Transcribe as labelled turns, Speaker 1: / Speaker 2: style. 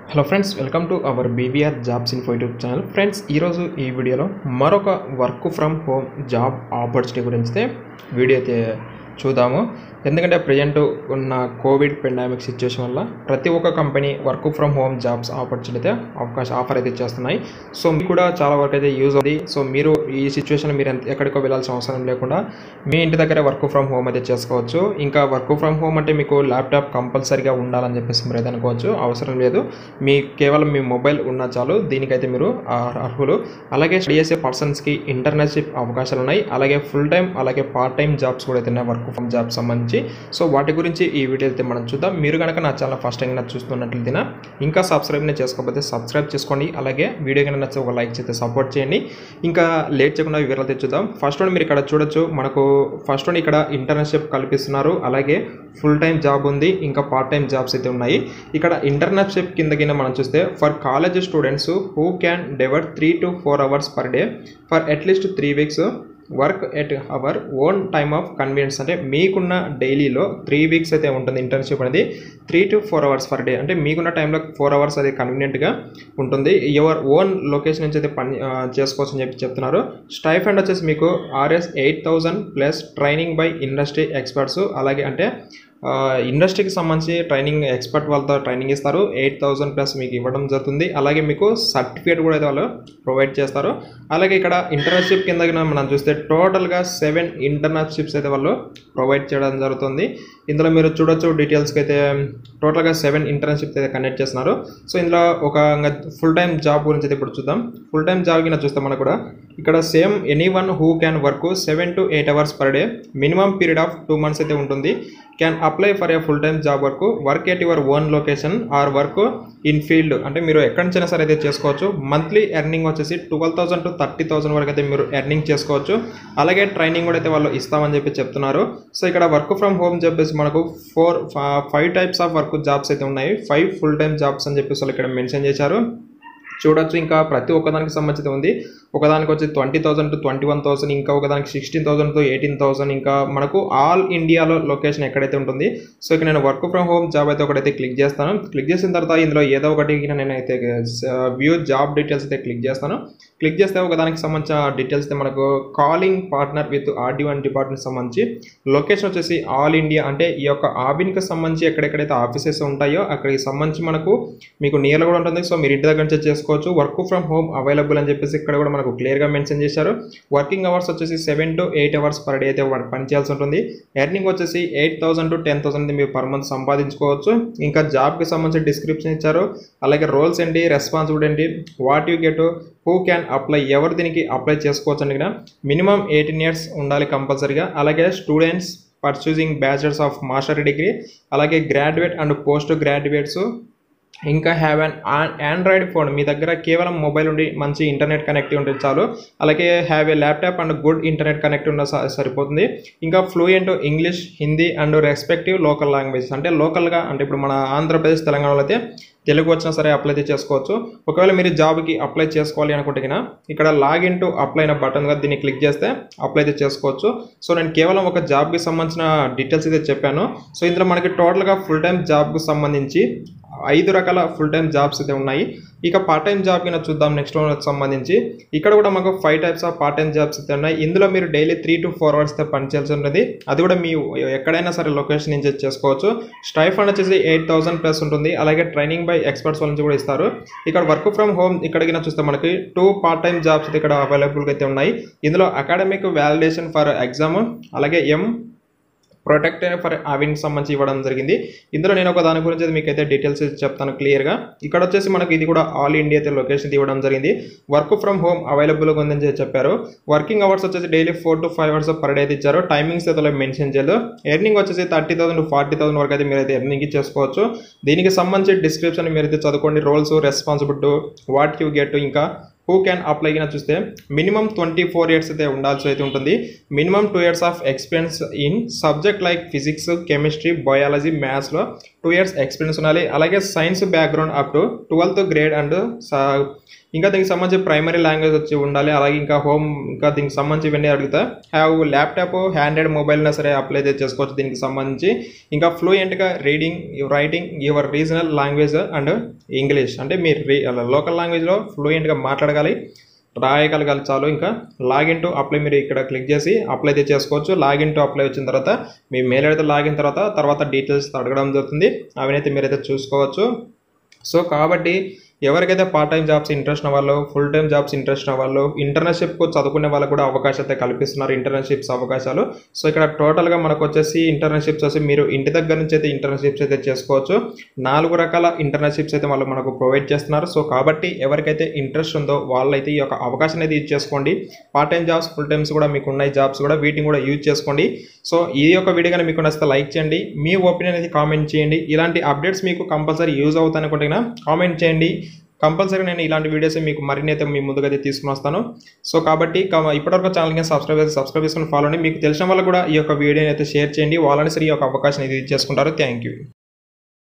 Speaker 1: hello friends welcome to our BVR jobs info YouTube channel friends ఈరోజు ఈ వీడియోలో మరొక work from home job opportunity గురించి video అయితే చూద్దాము ఎందుకంటే ప్రజెంట్ ఉన్న కోవిడ్ పెండామిక్ సిచ్యువేషన్ వల్ల ప్రతి ఒక్క company work from home jobs opportunity అయితే అవకాశం ఆఫర్ అయితే చేస్తున్నాయి సో మీకు కూడా చాలా వరకు అయితే యూజ్ అవుతుంది సో మీరు ఈ సిచ్యువేషన్ మీరు ఎంత- ఎక్కడికో వెళ్ళాల్సిన అవసరం లేకుండా మీ ఇంటి దగ్గర వర్క్ ఫ్రమ్ హోమ్ అయితే చేసుకోవచ్చు ఇంకా వర్క్ ఫ్రమ్ హోమ్ అంటే మీకు ల్యాప్టాప్ కంపల్సరీగా ఉండాలని చెప్పేసి మీరు అయితే అనుకోవచ్చు అవసరం లేదు మీ కేవలం మీ మొబైల్ ఉన్నా చాలు దీనికైతే మీరు అర్- అర్హులు అలాగే స్టడీ చేసే పర్సన్స్కి ఇంటర్న్షిప్ అవకాశాలు ఉన్నాయి అలాగే ఫుల్ టైం అలాగే పార్ట్ టైం జాబ్స్ కూడా అయితే ఉన్నాయి వర్క్ ఫ్రమ్ జాబ్ సంబంధించి సో వాటి గురించి ఈ వీడియో అయితే మనం చూద్దాం మీరు కనుక నా ఛానల్ ఫస్ట్ టైం చూస్తున్నట్లయితే ఇంకా సబ్స్క్రైబ్ చేసుకోకపోతే సబ్స్క్రైబ్ చేసుకోండి అలాగే వీడియో కనుక నచ్చితే ఒక లైక్ చేస్తే సపోర్ట్ చేయండి ఇంకా లేట్ చేయకుండా వివరాలు అయితే చూద్దాం ఫస్ట్ వన్ మీరు ఇక్కడ చూడొచ్చు మనకు ఫస్ట్ వన్ ఇక్కడ ఇంటర్న్షిప్ కల్పిస్తున్నారు అలాగే ఫుల్ టైం జాబ్ ఉంది ఇంకా పార్ట్ టైం జాబ్స్ అయితే ఉన్నాయి ఇక్కడ ఇంటర్న్షిప్ కింద కింద మనం చూస్తే for college students who can devote three to four hours per day for at least three weeks work at our own time of convenience అంటే మీకున్న డైలీలో త్రీ వీక్స్ అయితే ఉంటుంది ఇంటర్న్షిప్ అనేది three to four hours per day అంటే మీకున్న టైంలో four hours అది కన్వీనియంట్గా ఉంటుంది ఎవర్ ఓన్ లొకేషన్ నుంచి అయితే పని ఆ, చేసుకోవచ్చు అని చెప్పి చెప్తున్నారు స్టైఫండ్ వచ్చేసి మీకు RS eight thousand plus training by industry experts అలాగే అంటే ఆ, ఇండస్ట్రీకి సంబంధించి ట్రైనింగ్ ఎక్స్పర్ట్ వాళ్ళతో ట్రైనింగ్ ఇస్తారు ఎయిట్ థౌసండ్ ప్లస్ మీకు ఇవ్వడం జరుగుతుంది అలాగే మీకు సర్టిఫికేట్ కూడా అయితే వాళ్ళు ప్రొవైడ్ చేస్తారు అలాగే ఇక్కడ ఇంటర్న్షిప్ కింద గిన మనం చూస్తే టోటల్గా సెవెన్ ఇంటర్న్షిప్స్ అయితే వాళ్ళు ప్రొవైడ్ చేయడం జరుగుతుంది ఇందులో మీరు చూడొచ్చు డీటెయిల్స్కి అయితే టోటల్గా సెవెన్ ఇంటర్న్షిప్స్ అయితే కండక్ట్ చేస్తున్నారు సో ఇందులో ఒక ఫుల్ టైం జాబ్ గురించి అయితే ఇప్పుడు చూద్దాం ఫుల్ టైం జాబ్ కింద చూస్తే మనకు కూడా ఇక్కడ same any one who can work seven to eight hours per day minimum period of two months అయితే ఉంటుంది can apply for a full time job work work at your own location or work in field అంటే మీరు ఎక్కడి నుంచైనా సరే అయితే చేసుకోవచ్చు monthly earning వచ్చేసి twelve thousand to thirty thousand వరకు అయితే మీరు ఎర్నింగ్ చేసుకోవచ్చు అలాగే ట్రైనింగ్ కూడా అయితే వాళ్ళు ఇస్తామని చెప్పి చెప్తున్నారు సో ఇక్కడ వర్క్ ఫ్రమ్ హోమ్ చెప్పేసి మనకు four five types of work jobs అయితే ఉన్నాయి ఫైవ్ ఫుల్ టైం జాబ్స్ అని చెప్పేసి వాళ్ళు ఇక్కడ మెన్షన్ చేశారు చూడొచ్చు ఇంకా ప్రతి ఒక్కదానికి సంబంధించి ఉంది ఒకదానికి వచ్చి twenty thousand to twenty one thousand ఇంకా ఒకదానికి sixteen thousand to eighteen thousand ఇంకా మనకు ఆల్ ఇండియాలో లొకేషన్ ఎక్కడైతే ఉంటుంది సో ఇక్కడ నేను వర్క్ ఫ్రమ్ హోమ్ జాబ్ అయితే ఒకటైతే క్లిక్ చేస్తాను క్లిక్ చేసిన తర్వాత ఇందులో ఏదో ఒకటి నేను అయితే వ్యూ జాబ్ డీటెయిల్స్ అయితే క్లిక్ చేస్తాను క్లిక్ చేస్తే ఒకదానికి సంబంధించిన డీటెయిల్స్ అయితే మనకు calling partner with RD one department సంబంధించి లొకేషన్ వచ్చేసి ఆల్ ఇండియా అంటే ఈ యొక్క ఆబిన్కి సంబంధించి ఎక్కడెక్కడైతే ఆఫీసెస్ ఉంటాయో అక్కడికి సంబంధించి మనకు మీకు నియర్లో కూడా ఉంటుంది సో మీరు ఇంటి దగ్గర నుంచే చేసుకోవచ్చు వర్క్ ఫ్రమ్ హోమ్ అవైలబుల్ అని చెప్పేసి ఇక్కడ కూడా మనకు క్లియర్గా మెన్షన్ చేశారు వర్కింగ్ అవర్స్ వచ్చేసి seven to eight hours per day అయితే వ- పని చేయాల్సి ఉంటుంది ఎర్నింగ్ వచ్చేసి eight thousand to ten thousand మీరు పర్ మంత్ సంపాదించుకోవచ్చు ఇంకా జాబ్కి సంబంధించి డిస్క్రిప్షన్ ఇచ్చారు అలాగే రోల్స్ ఏంటి రెస్పాన్సిబిలిటీ ఏంటి what you get who can apply ఎవరు దీనికి అప్లై చేసుకోవచ్చు అంటే మినిమం ఎయిటీన్ ఇయర్స్ ఉండాలి కంపల్సరీగా అలాగే students pursuing bachelors of master degree అలాగే గ్రాడ్యుయేట్ అండ్ పోస్ట్ గ్రాడ్యుయేట్స్ ఇంకా హ్యావ్ అన్ ఆండ్రాయిడ్ ఫోన్ మీ దగ్గర కేవలం మొబైల్ ఉండి మంచి ఇంటర్నెట్ కనెక్ట్ ఉంటే చాలు అలాగే have a laptop and good internet connect ఉన్న స- సరిపోతుంది ఇంకా fluent English Hindi and respective local languages అంటే లోకల్గా అంటే ఇప్పుడు మన ఆంధ్రప్రదేశ్ తెలంగాణలో అయితే తెలుగు వచ్చినా సరే అప్లై అయితే చేసుకోవచ్చు ఒకవేళ మీరు జాబ్కి అప్లై చేసుకోవాలి అనుకుంటే గిన ఇక్కడ లాగిన్ టు అప్లై అయిన బటన్గా దీన్ని క్లిక్ చేస్తే అప్లై అయితే చేసుకోవచ్చు సో నేను కేవలం ఒక జాబ్కి సంబంధించిన డీటెయిల్స్ అయితే చెప్పాను సో ఇందులో మనకి టోటల్గా ఫుల్ టైం జాబ్కి సంబంధించి ఐదు రకాల ఫుల్ టైం జాబ్స్ అయితే ఉన్నాయి ఇక పార్ట్ టైం జాబ్ కింద చూద్దాం నెక్స్ట్ వన్ సంబంధించి ఇక్కడ కూడా మాకు five types of part time jobs అయితే ఉన్నాయి ఇందులో మీరు daily three to four hours అయితే పనిచేయాల్సి ఉంటుంది అది కూడా మీ ఎక్కడైనా సరే లొకేషన్ నుంచి చేసుకోవచ్చు స్టైఫండ్ వచ్చేసి ఎయిట్ థౌసండ్ ప్లస్ ఉంటుంది అలాగే ట్రైనింగ్ బై ఎక్స్పర్ట్స్ వాళ్ళ నుంచి కూడా ఇస్తారు ఇక్కడ వర్క్ ఫ్రమ్ హోమ్ ఇక్కడ కింద చూస్తే మనకి టూ పార్ట్ టైం జాబ్స్ అయితే ఇక్కడ అవైలబుల్గా అయితే ఉన్నాయి ఇందులో అకాడమిక్ వ్యాలిడేషన్ ఫర్ ఎగ్జామ్ అలాగే ఎం ప్రొటెక్ట్ ఫర్ అవిన్ సంబంధించి ఇవ్వడం జరిగింది ఇందులో నేను ఒక దాని గురించి అయితే మీకు అయితే డీటెయిల్స్ చెప్తాను క్లియర్గా ఇక్కడ వచ్చేసి మనకి ఇది కూడా ఆల్ ఇండియా అయితే లొకేషన్ ఇవ్వడం జరిగింది వర్క్ ఫ్రమ్ హోమ్ అవైలబుల్గా ఉందని చెప్పి చెప్పారు వర్కింగ్ అవర్స్ వచ్చేసి daily four to five hours per day అయితే ఇచ్చారు టైమింగ్స్ అయితే మెన్షన్ చేయలేదు ఎర్నింగ్ వచ్చేసి థర్టీ థౌసండ్ ఫార్టీ థౌసండ్ వరకు అయితే మీరు అయితే ఎర్నింగ్ చేసుకోవచ్చు దీనికి సంబంధించి డిస్క్రిప్షన్ మీరు అయితే చదువుకోండి roles responsibility what you get ఇంకా హూ క్యాన్ అప్లై కింద చూస్తే మినిమం ట్వంటీ ఫోర్ ఇయర్స్ అయితే ఉండాల్సి అయితే ఉంటుంది minimum two years of experience in subject like physics chemistry biology మ్యాథ్స్లో టూ ఇయర్స్ ఎక్స్పీరియన్స్ ఉండాలి అలాగే science background up to twelfth grade and ఇంకా దీనికి సంబంధించి ప్రైమరీ లాంగ్వేజ్ వచ్చి ఉండాలి అలాగే ఇంకా హోమ్ ఇంకా దీనికి సంబంధించి ఇవన్నీ అడుగుతా హ్యావ్ ల్యాప్టాప్ హ్యాండెడ్ మొబైల్ అయినా సరే అప్లై చేసుకోవచ్చు దీనికి సంబంధించి ఇంకా ఫ్లూయెంట్గా reading writing your regional language and English అంటే మీరు లోకల్ లాంగ్వేజ్లో ఫ్లూయెంట్గా మాట్లాడగాలి రాయగలగాలి చాలు ఇంకా లాగిన్ టు అప్లై మీరు ఇక్కడ క్లిక్ చేసి అప్లై అయితే చేసుకోవచ్చు లాగిన్ టు అప్లై వచ్చిన తర్వాత మీ మెయిల్ అయితే లాగిన్ తర్వాత తర్వాత డీటెయిల్స్ అడగడం జరుగుతుంది అవనైతే మీరైతే చూసుకోవచ్చు సో కాబట్టి ఎవరికైతే పార్ట్ టైం జాబ్స్ ఇంట్రెస్ట్ ఉన్న వాళ్ళు ఫుల్ టైం జాబ్స్ ఇంట్రెస్ట్ ఉన్న వాళ్ళు ఇంటర్న్షిప్ చదువుకునే వాళ్ళకు కూడా అవకాశం అయితే కల్పిస్తున్నారు ఇంటర్న్షిప్స్ అవకాశాలు సో ఇక్కడ టోటల్గా మనకు వచ్చేసి ఇంటర్న్షిప్స్ వచ్చి మీరు ఇంటి దగ్గర నుంచి అయితే ఇంటర్న్షిప్స్ అయితే చేసుకోవచ్చు నాలుగు రకాల ఇంటర్న్షిప్స్ అయితే వాళ్ళు మనకు ప్రొవైడ్ చేస్తున్నారు సో కాబట్టి ఎవరికైతే ఇంట్రెస్ట్ ఉందో వాళ్ళైతే ఈ యొక్క అవకాశం అయితే యూజ్ చేసుకోండి part time jobs full times కూడా మీకు ఉన్నాయి జాబ్స్ కూడా వీటిని కూడా యూజ్ చేసుకోండి సో ఈ యొక్క వీడియో కానీ మీకు నచ్చితే లైక్ చేయండి మీ ఒపీనియన్ అయితే కామెంట్ చేయండి ఇలాంటి అప్డేట్స్ మీకు కంపల్సరీ యూజ్ అవుతాయి అనుకుంటే కామెంట్ చేయండి కంపల్సరీ నేను ఇలాంటి వీడియోస్ మీకు మరిన్ని అయితే మీ ముందుగా అయితే తీసుకుని వస్తాను సో కాబట్టి క- ఇప్పటివరకు ఛానల్కి సబ్స్క్రైబ్ చేసి సబ్స్క్రైబ్ చేసుకుని ఫాలో అండి మీకు తెలిసిన వాళ్ళు కూడా ఈ యొక్క వీడియోని అయితే షేర్ చేయండి వాళ్ళని సరే ఈ యొక్క అవకాశం అయితే యూజ్ చేసుకుంటారు థ్యాంక్ యూ